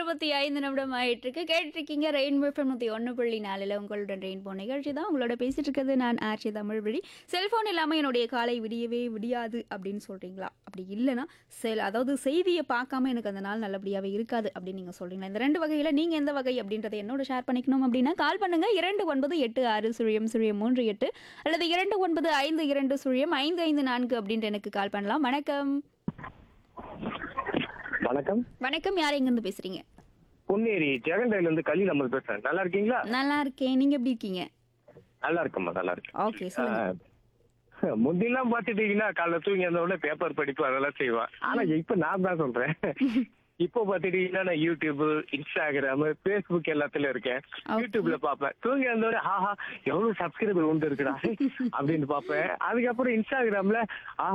நாற்பத்தி ஐந்து நிமிடம் ஆயிட்டு இருக்கு கேட்டுட்டு இருக்கீங்க ரெயின்போ எஃப்எம் நூற்றி ஒன்று புள்ளி நாலில் உங்களுடன் ரெயின்போ நிகழ்ச்சி தான் உங்களோட பேசிட்டு இருக்கிறது நான் ஆர்ச்சி தமிழ் வழி செல்போன் இல்லாமல் என்னுடைய காலை விடியவே விடியாது அப்படின்னு சொல்றீங்களா அப்படி இல்லைன்னா செல் அதாவது செய்தியை பார்க்காம எனக்கு அந்த நாள் நல்லபடியாகவே இருக்காது அப்படின்னு நீங்கள் சொல்றீங்களா இந்த ரெண்டு வகையில் நீங்கள் எந்த வகை அப்படின்றத என்னோட ஷேர் பண்ணிக்கணும் அப்படின்னா கால் பண்ணுங்க இரண்டு ஒன்பது எட்டு ஆறு சுழியம் சுழியம் மூன்று எட்டு அல்லது இரண்டு ஒன்பது ஐந்து இரண்டு சுழியம் ஐந்து ஐந்து நான்கு அப்படின்ட்டு எனக்கு கால் பண்ணலாம் வணக்கம் வணக்கம் வணக்கம் யார் எங்கேருந்து பேசுறீங்க பொன்னேரி ஜெகண்டையில இருந்து கலி நம்ம பேசுறேன் நல்லா இருக்கீங்களா நல்லா இருக்கேன் நீங்க எப்படி இருக்கீங்க நல்லா இருக்கம்மா நல்லா இருக்கு ஓகே சொல்லுங்க ஆஹ், முந்திலாம் பாத்துட்டீங்கன்னா காலைல தூங்கி அந்த உடனே பேப்பர் படிப்பு அதெல்லாம் செய்வேன் ஆனா இப்ப நான் தான் சொல்றேன் இப்போ பாத்துட்டீங்கன்னா நான் யூடியூப் இன்ஸ்டாகிராம் பேஸ்புக் எல்லாத்துலயும் இருக்கேன் Okay. யூடியூப்ல பாப்பேன் தூங்கி வந்தோட ஆஹா எவ்வளவு சப்ஸ்கிரைபர் உண்டு இருக்குடா அப்படின்னு பாப்பேன் அதுக்கப்புறம் இன்ஸ்டாகிராம்ல ஆஹா